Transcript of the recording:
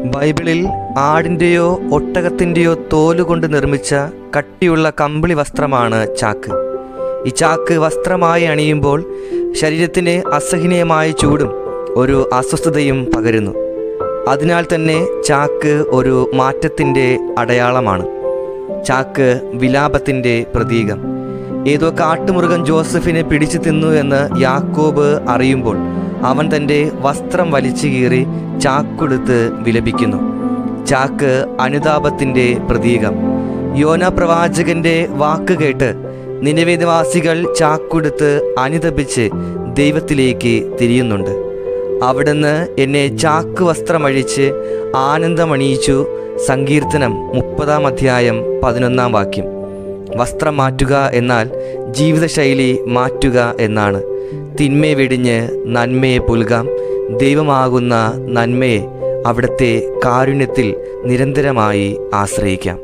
ബൈബിളിൽ ആടിൻ്റെയോ ഒട്ടകത്തിൻ്റെയോ തോലുകൊണ്ട് നിർമ്മിച്ച കട്ടിയുള്ള കമ്പിളി വസ്ത്രമാണ് ചാക്ക് ഈ ചാക്ക് വസ്ത്രമായി അണിയുമ്പോൾ ശരീരത്തിന് അസഹനീയമായ ചൂടും ഒരു അസ്വസ്ഥതയും പകരുന്നു അതിനാൽ തന്നെ ചാക്ക് ഒരു മാറ്റത്തിൻ്റെ അടയാളമാണ് ചാക്ക് വിലാപത്തിൻ്റെ പ്രതീകം ഏതോ കാട്ടുമൃഗം ജോസഫിനെ പിടിച്ചു തിന്നു എന്ന് യാക്കോബ് അറിയുമ്പോൾ അവൻ തൻ്റെ വസ്ത്രം വലിച്ചു കീറി ചാക്കൊടുത്ത് വിലപിക്കുന്നു ചാക്ക് അനുതാപത്തിൻ്റെ പ്രതീകം യോന പ്രവാചകന്റെ വാക്ക് കേട്ട് നിലവേദവാസികൾ ചാക്കൊടുത്ത് അനുതപിച്ച് ദൈവത്തിലേക്ക് തിരിയുന്നുണ്ട് അവിടുന്ന് എന്നെ ചാക്ക് വസ്ത്രമഴിച്ച് ആനന്ദമണിയിച്ചു സങ്കീർത്തനം മുപ്പതാം അധ്യായം പതിനൊന്നാം വാക്യം വസ്ത്രം മാറ്റുക എന്നാൽ ജീവിതശൈലി മാറ്റുക എന്നാണ് തിന്മയെ വെടിഞ്ഞ് നന്മയെ പുൽകാം ദൈവമാകുന്ന നന്മയെ അവിടുത്തെ കാരുണ്യത്തിൽ നിരന്തരമായി ആശ്രയിക്കാം